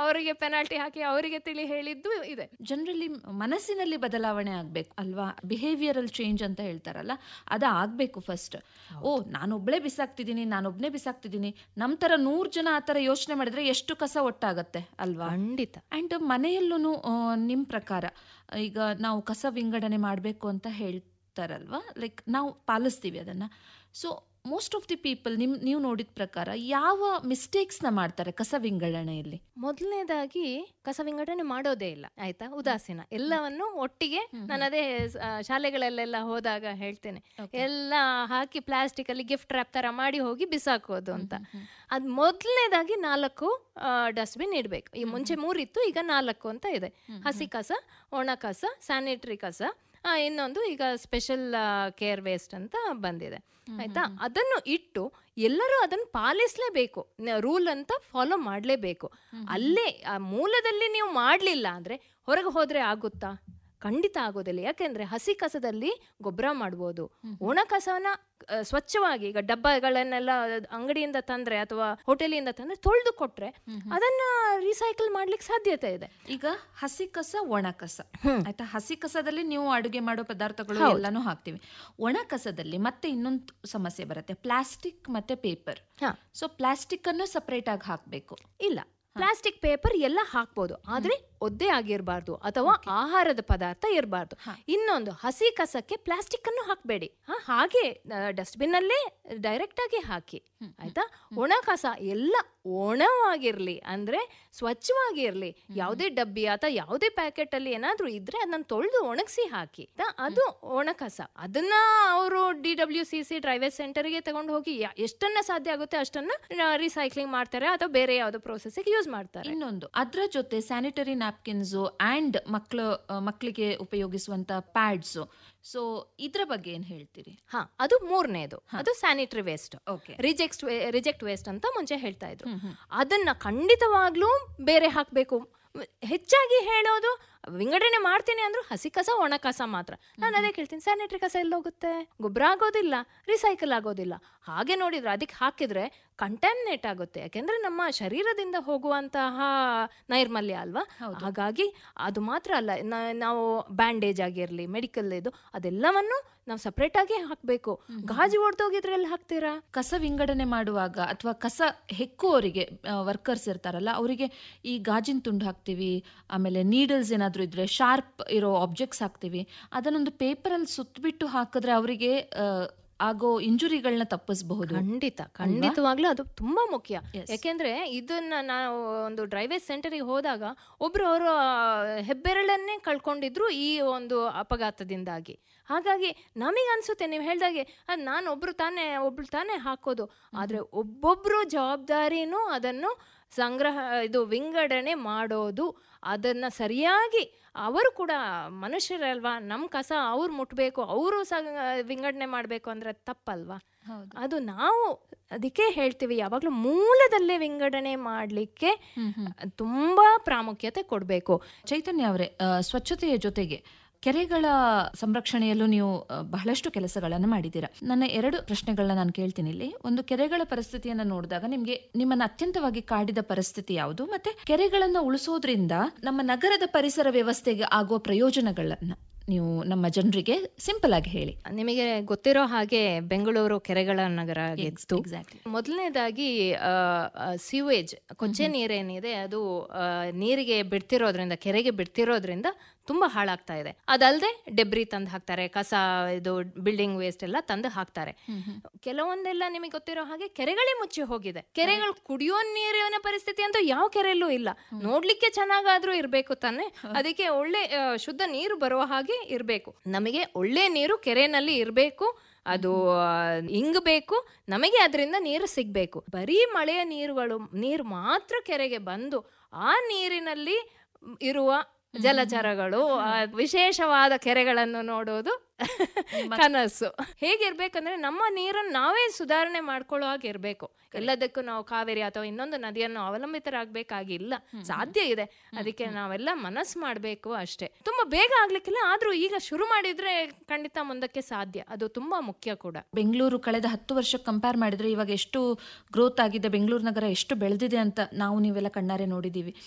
ಅವರಿಗೆ ಪೆನಾಲ್ಟಿ ಹಾಕಿ ಅವರಿಗೆ ತಿಳಿ ಹೇಳಿದ್ದು ಇದೆ ಜನರಲ್ಲಿ ಮನಸ್ಸಿನಲ್ಲಿ ಬದಲಾವಣೆ ಆಗ್ಬೇಕು ಅಲ್ವಾ ಬಿಹೇವಿಯರಲ್ ಚೇಂಜ್ ಅಂತ ಹೇಳ್ತಾರಲ್ಲ ಅದ ಆಗ್ಬೇಕು ಫಸ್ಟ್ ಓ ನಾನೊಬ್ಳೆ ಬಿಸಾಕ್ತಿದ್ದೀನಿ ನಾನೊಬ್ನೇ ಬಿಸಾಕ್ತಿದ್ದೀನಿ ನಮ್ ತರ ನೂರ್ ಜನ ಆ ತರ ಯೋಚನೆ ಮಾಡಿದ್ರೆ ಎಷ್ಟು ಕಸ ಒಟ್ಟಾಗತ್ತೆ ಅಲ್ವಾ ಖಂಡಿತ ಅಂಡ್ ಮನೆಯಲ್ಲೂ ನಿಮ್ಮ ಪ್ರಕಾರ ಈಗ ನಾವು ಕಸ ವಿಂಗಡಣೆ ಮಾಡಬೇಕು ಅಂತ ಹೇಳ್ತಾರಲ್ವಾ ಲೈಕ್ ನಾವು ಪಾಲಿಸ್ತೀವಿ ಅದನ್ನ so most of the people ನಿಮ್ ನೀವು ನೋಡಿದ ಪ್ರಕಾರ ಯಾವ ಮಿಸ್ಟೇಕ್ಸ್ನ ಮಾಡ್ತಾರೆ ಕಸ ವಿಂಗಡಣೆಯಲ್ಲಿ ಮೊದಲನೇದಾಗಿ ಕಸ ವಿಂಗಡಣೆ ಮಾಡೋದೇ ಇಲ್ಲ ಆಯ್ತಾ ಉದಾಸೀನ ಎಲ್ಲವನ್ನು ಒಟ್ಟಿಗೆ ನಾನು ಅದೇ ಆ, ಶಾಲೆಗಳಲ್ಲೆಲ್ಲ ಹೋದಾಗ ಹೇಳ್ತೇನೆ ಎಲ್ಲ ಹಾಕಿ ಪ್ಲಾಸ್ಟಿಕ್ ಅಲ್ಲಿ ಗಿಫ್ಟ್ ರ್ಯಾಪ್ ತರ ಮಾಡಿ ಹೋಗಿ ಬಿಸಾಕೋದು ಅಂತ ಅದ್ ಮೊದಲನೇದಾಗಿ ನಾಲ್ಕು ಡಸ್ಟ್ಬಿನ್ ಇಡ್ಬೇಕು ಈ ಮುಂಚೆ ಮೂರಿತ್ತು ಈಗ ನಾಲ್ಕು ಅಂತ ಇದೆ ಹಸಿ ಕಸ ಒಣ ಕಸ ಸ್ಯಾನಿಟರಿ ಕಸ ಆ, ಇನ್ನೊಂದು ಈಗ ಸ್ಪೆಷಲ್ ಕೇರ್ ವೇಸ್ಟ್ ಅಂತ ಬಂದಿದೆ ಆಯ್ತಾ ಅದನ್ನು ಇಟ್ಟು ಎಲ್ಲರೂ ಅದನ್ನು ಪಾಲಿಸಲೇಬೇಕು ರೂಲ್ ಅಂತ ಫಾಲೋ ಮಾಡಲೇಬೇಕು ಅಲ್ಲೇ ಆ ಮೂಲದಲ್ಲಿ ನೀವು ಮಾಡಲಿಲ್ಲ ಅಂದ್ರೆ ಹೊರಗೆ ಹೋದ್ರೆ ಆಗುತ್ತಾ ಖಂಡಿತ ಆಗೋದಿಲ್ಲ ಯಾಕೆಂದ್ರೆ ಹಸಿ ಕಸದಲ್ಲಿ ಗೊಬ್ಬರ ಮಾಡ್ಬೋದು ಒಣ ಕಸವನ್ನ ಆ, ಸ್ವಚ್ಛವಾಗಿ ಈಗ ಡಬ್ಬಗಳನ್ನೆಲ್ಲ ಅಂಗಡಿಯಿಂದ ತಂದ್ರೆ ಅಥವಾ ಹೋಟೆಲಿಂದ ತಂದ್ರೆ ತೊಳೆದು ಕೊಟ್ರೆ ಅದನ್ನ ರೀಸೈಕಲ್ ಮಾಡ್ಲಿಕ್ಕೆ ಸಾಧ್ಯತೆ ಇದೆ ಈಗ ಹಸಿ ಕಸ ಒಣ ಕಸ ಆಯ್ತಾ ಹಸಿ ಕಸದಲ್ಲಿ ನೀವು ಅಡುಗೆ ಮಾಡೋ ಪದಾರ್ಥಗಳು ಹೌದು. ಎಲ್ಲಾನು ಹಾಕ್ತಿವಿ ಒಣ ಕಸದಲ್ಲಿ ಮತ್ತೆ ಇನ್ನೊಂದು ಸಮಸ್ಯೆ ಬರುತ್ತೆ ಪ್ಲಾಸ್ಟಿಕ್ ಮತ್ತೆ ಪೇಪರ್ ಹಾ. ಸೊ ಪ್ಲಾಸ್ಟಿಕ್ ಅನ್ನು ಸಪರೇಟ್ ಆಗಿ ಹಾಕ್ಬೇಕು ಇಲ್ಲ ಪ್ಲಾಸ್ಟಿಕ್ ಪೇಪರ್ ಎಲ್ಲ ಹಾಕ್ಬೋದು ಆದ್ರೆ ಒದ್ದೆ ಆಗಿರಬಾರ್ದು ಅಥವಾ ಆಹಾರದ ಪದಾರ್ಥ ಇರಬಾರ್ದು ಇನ್ನೊಂದು ಹಸಿ ಕಸಕ್ಕೆ ಪ್ಲಾಸ್ಟಿಕ್ ಅನ್ನು ಹಾಕಬೇಡಿ ಹಾಗೆ ಡಸ್ಟ್ಬಿನ್ ಅಲ್ಲೇ ಡೈರೆಕ್ಟ್ ಆಗಿ ಹಾಕಿ ಆಯ್ತಾ ಒಣ ಕಸ ಎಲ್ಲ ಒಣವಾಗಿರ್ಲಿ ಅಂದ್ರೆ ಸ್ವಚ್ಛವಾಗಿರ್ಲಿ ಯಾವುದೇ ಡಬ್ಬಿ ಅಥವಾ ಯಾವುದೇ ಪ್ಯಾಕೆಟ್ ಅಲ್ಲಿ ಏನಾದ್ರೂ ಇದ್ರೆ ಅದನ್ನ ತೊಳೆದು ಒಣಗಿಸಿ ಹಾಕಿ ಆಯ್ತಾ? ಅದು ಒಣ ಕಸ ಅದನ್ನ ಅವರು D W C C dry waste ಸೆಂಟರ್ಗೆ ತಗೊಂಡು ಹೋಗಿ ಯಾ- ಎಷ್ಟನ್ನ ಸಾಧ್ಯ ಆಗುತ್ತೆ ಅಷ್ಟನ್ನ ರೀಸೈಕ್ಲಿಂಗ್ ಮಾಡ್ತಾರೆ ಅಥವಾ ಬೇರೆ ಯಾವುದೋ ಪ್ರೋಸೆಸ್ಗೆ ಯೂಸ್ ಮಾಡ್ತಾರೆ ಇನ್ನೊಂದು ಅದ್ರ ಜೊತೆ ಸ್ಯಾನಿಟರಿ ನ್ಯಾಪ್ಕಿನ್ಸ್ ಅಂಡ್ ಮಕ್ಕಳು ಮಕ್ಕಳಿಗೆ ಉಪಯೋಗಿಸುವಂತ ಪ್ಯಾಡ್ಸ್ ಸೊ ಇದ್ರ ಬಗ್ಗೆ ಏನ್ ಹೇಳ್ತೀರಿ ಹಾ ಅದು ಮೂರನೇದು ಅದು sanitary waste okay reject reject waste ಅಂತ ಮುಂಚೆ ಹೇಳ್ತಾ ಇದ್ರು ಅದನ್ನ ಖಂಡಿತವಾಗ್ಲೂ ಬೇರೆ ಹಾಕಬೇಕು ಹೆಚ್ಚಾಗಿ ಹೇಳೋದು ವಿಂಗಡಣೆ ಮಾಡ್ತೀನಿ ಅಂದ್ರೂ ಹಸಿ ಕಸ ಒಣ ಕಸ ಮಾತ್ರ ನಾನು ಅದೇ ಕೇಳ್ತೀನಿ ಸ್ಯಾನಿಟರಿ ಕಸ ಎಲ್ಲಿ ಹೋಗುತ್ತೆ ಗೊಬ್ಬರ ಆಗೋದಿಲ್ಲ ರಿಸೈಕಲ್ ಆಗೋದಿಲ್ಲ ಹಾಗೆ ನೋಡಿದ್ರೆ ಅದಕ್ಕೆ ಹಾಕಿದ್ರೆ ಕಂಟಾಮಿನೇಟ್ ಆಗುತ್ತೆ ಯಾಕೆಂದ್ರೆ ನಮ್ಮ ಶರೀರದಿಂದ ಹೋಗುವಂತಹ ನೈರ್ಮಲ್ಯ ಅಲ್ವಾ ಹಾಗಾಗಿ ಅದು ಮಾತ್ರ ಅಲ್ಲ ನ- ನಾವು ಬ್ಯಾಂಡೇಜ್ ಆಗಿರಲಿ ಮೆಡಿಕಲ್ ಇದು ಅದೆಲ್ಲವನ್ನು ನಾವು ಸಪ್ರೇಟ್ ಆಗಿ ಹಾಕಬೇಕು ಗಾಜು ಒಡೆದೋಗಿದ್ರೆ ಎಲ್ಲಿ ಹಾಕ್ತೀರಾ ಕಸ ವಿಂಗಡಣೆ ಮಾಡುವಾಗ ಅಥವಾ ಕಸ ಹೆಕ್ಕುವವರಿಗೆ ವರ್ಕರ್ಸ್ ಇರ್ತಾರಲ್ಲ ಅವರಿಗೆ ಈ ಗಾಜಿನ ತುಂಡು ಹಾಕ್ತಿವಿ ಆಮೇಲೆ ನೀಡಲ್ಸ್ ಏನಾದರೂ ಇದ್ರೆ ಶಾರ್ಪ್ ಇರೋ ಆಬ್ಜೆಕ್ಟ್ಸ್ ಹಾಕ್ತಿವಿ ಅದನ್ನೊಂದು ಪೇಪರಲ್ಲಿ ಸುತ್ತಬಿಟ್ಟು ಹಾಕಿದ್ರೆ ಅವರಿಗೆ ಆಗೋ ಇಂಜುರಿಗಳನ್ನ ತಪ್ಪಿಸಬಹುದು ಖಂಡಿತ ಖಂಡಿತವಾಗ್ಲೂ ಅದು ತುಂಬಾ ಮುಖ್ಯ ಯಾಕೆಂದ್ರೆ ಇದನ್ನ ನಾವು ಒಂದು ಡ್ರೈವೇಜ್ ಸೆಂಟರಿಗೆ ಹೋದಾಗ ಒಬ್ರು ಅವರು ಹೆಬ್ಬೆರಳನ್ನೇ ಕಳ್ಕೊಂಡಿದ್ರು ಈ ಒಂದು ಅಪಘಾತದಿಂದಾಗಿ ಹಾಗಾಗಿ ನಮಗೆ ಅನ್ಸುತ್ತೆ ನೀವು ಹೇಳ್ದಾಗೆ ಅದ್ ನಾನು ಒಬ್ರು ತಾನೇ ಒಬ್ರು ತಾನೇ ಹಾಕೋದು ಆದ್ರೆ ಒಬ್ಬೊಬ್ರು ಜವಾಬ್ದಾರಿನೂ ಅದನ್ನು ಸಂಗ್ರಹ ಇದು ವಿಂಗಡಣೆ ಮಾಡೋದು ಅದನ್ನ ಸರಿಯಾಗಿ ಅವರು ಕೂಡ ಮನುಷ್ಯರಲ್ವಾ ನಮ್ಮ ಕಸ ಅವ್ರು ಮುಟ್ಬೇಕು ಅವರು ಸ ವಿಂಗಡಣೆ ಮಾಡಬೇಕು ಅಂದ್ರೆ ತಪ್ಪಲ್ವಾ ಅದು ನಾವು ಅದಕ್ಕೆ ಹೇಳ್ತೀವಿ ಯಾವಾಗಲೂ ಮೂಲದಲ್ಲೇ ವಿಂಗಡಣೆ ಮಾಡಲಿಕ್ಕೆ ತುಂಬಾ ಪ್ರಾಮುಖ್ಯತೆ ಕೊಡಬೇಕು ಚೈತನ್ಯ ಅವರೇ ಸ್ವಚ್ಛತೆಯ ಜೊತೆಗೆ ಕೆರೆಗಳ ಸಂರಕ್ಷಣೆಯಲ್ಲೂ ನೀವು ಆ, ಬಹಳಷ್ಟು ಕೆಲಸಗಳನ್ನು ಮಾಡಿದ್ದೀರಾ ನನ್ನ ಎರಡು ಪ್ರಶ್ನೆಗಳನ್ನ ನಾನು ಕೇಳ್ತೀನಿ ಇಲ್ಲಿ ಒಂದು ಕೆರೆಗಳ ಪರಿಸ್ಥಿತಿಯನ್ನ ನೋಡಿದಾಗ ನಿಮ್ಗೆ ನಿಮ್ಮನ್ನ ಅತ್ಯಂತವಾಗಿ ಕಾಡಿದ ಪರಿಸ್ಥಿತಿ ಯಾವುದು ಮತ್ತೆ ಕೆರೆಗಳನ್ನ ಉಳಿಸೋದ್ರಿಂದ ನಮ್ಮ ನಗರದ ಪರಿಸರ ವ್ಯವಸ್ಥೆಗೆ ಆಗುವ ಪ್ರಯೋಜನಗಳನ್ನ ನೀವು ನಮ್ಮ ಜನರಿಗೆ ಸಿಂಪಲ್ ಆಗಿ ಹೇಳಿ ನಿಮಗೆ ಗೊತ್ತಿರೋ ಹಾಗೆ ಬೆಂಗಳೂರು ಕೆರೆಗಳ ನಗರ ಆಗಿತ್ತು exactly. ಮೊದಲನೇದಾಗಿ ಸಿವೇಜ್ ಕೊಚ್ಚೆ ನೀರೇನಿದೆ ಅದು ಆ, ನೀರಿಗೆ ಬಿಡ್ತಿರೋದ್ರಿಂದ ಕೆರೆಗೆ ಬಿಡ್ತಿರೋದ್ರಿಂದ ತುಂಬಾ ಹಾಳಾಗ್ತಾ ಇದೆ ಅದಲ್ಲದೆ ಡೆಬ್ರಿ ತಂದು ಹಾಕ್ತಾರೆ ಕಸ ಇದು ಬಿಲ್ಡಿಂಗ್ ವೇಸ್ಟ್ ಎಲ್ಲ ತಂದು ಹಾಕ್ತಾರೆ ಕೆಲವೊಂದೆಲ್ಲ ನಿಮಗೆ ಗೊತ್ತಿರೋ ಹಾಗೆ ಕೆರೆಗಳೇ ಮುಚ್ಚಿ ಹೋಗಿದೆ ಕೆರೆಗಳು ಕುಡಿಯೋ ನೀರಿನ ಪರಿಸ್ಥಿತಿ ಅಂತೂ ಯಾವ ಕೆರೆಯಲ್ಲೂ ಇಲ್ಲ ನೋಡ್ಲಿಕ್ಕೆ ಚೆನ್ನಾಗಾದ್ರೂ ಇರ್ಬೇಕು ತಾನೆ ಅದಕ್ಕೆ ಒಳ್ಳೆ ಆ, ಶುದ್ಧ ನೀರು ಬರುವ ಹಾಗೆ ಇರಬೇಕು ನಮಗೆ ಒಳ್ಳೆ ನೀರು ಕೆರೆನಲ್ಲಿ ಇರಬೇಕು ಅದು ಆ, ಇಂಗಬೇಕು ನಮಗೆ ಅದರಿಂದ ನೀರು ಸಿಗ್ಬೇಕು ಬರೀ ಮಳೆಯ ನೀರುಗಳು ನೀರು ಮಾತ್ರ ಕೆರೆಗೆ ಬಂದು ಆ ನೀರಿನಲ್ಲಿ ಇರುವ ಜಲಚರಗಳು ಆ ವಿಶೇಷವಾದ ಕೆರೆಗಳನ್ನು ನೋಡೋದು ಕನಸು ಹೇಗಿರ್ಬೇಕಂದ್ರೆ ನಮ್ಮ ನೀರನ್ನು ನಾವೇ ಸುಧಾರಣೆ ಮಾಡ್ಕೊಳ್ಳೋ ಹಾಗೆ ಇರ್ಬೇಕು ಎಲ್ಲದಕ್ಕೂ ನಾವು ಕಾವೇರಿ ಅಥವಾ ಇನ್ನೊಂದು ನದಿಯನ್ನು ಅವಲಂಬಿತರಾಗಬೇಕಾಗಿಲ್ಲ ಸಾಧ್ಯ ಇದೆ ಅದಕ್ಕೆ ನಾವೆಲ್ಲ ಮನಸ್ಸು ಮಾಡಬೇಕು ಅಷ್ಟೇ ತುಂಬಾ ಬೇಗ ಆಗ್ಲಿಕ್ಕಿಲ್ಲ ಆದ್ರೂ ಈಗ ಶುರು ಮಾಡಿದ್ರೆ ಖಂಡಿತ ಮುಂದಕ್ಕೆ ಸಾಧ್ಯ ಅದು ತುಂಬಾ ಮುಖ್ಯ ಕೂಡ ಬೆಂಗಳೂರು ಕಳೆದ ಹತ್ತು ವರ್ಷ ಕಂಪೇರ್ ಮಾಡಿದ್ರೆ ಇವಾಗ ಎಷ್ಟು ಗ್ರೋತ್ ಆಗಿದೆ ಬೆಂಗಳೂರು ನಗರ ಎಷ್ಟು ಬೆಳೆದಿದೆ ಅಂತ ನಾವು ನೀವೆಲ್ಲ ಕಣ್ಣಾರೆ ನೋಡಿದೀವಿ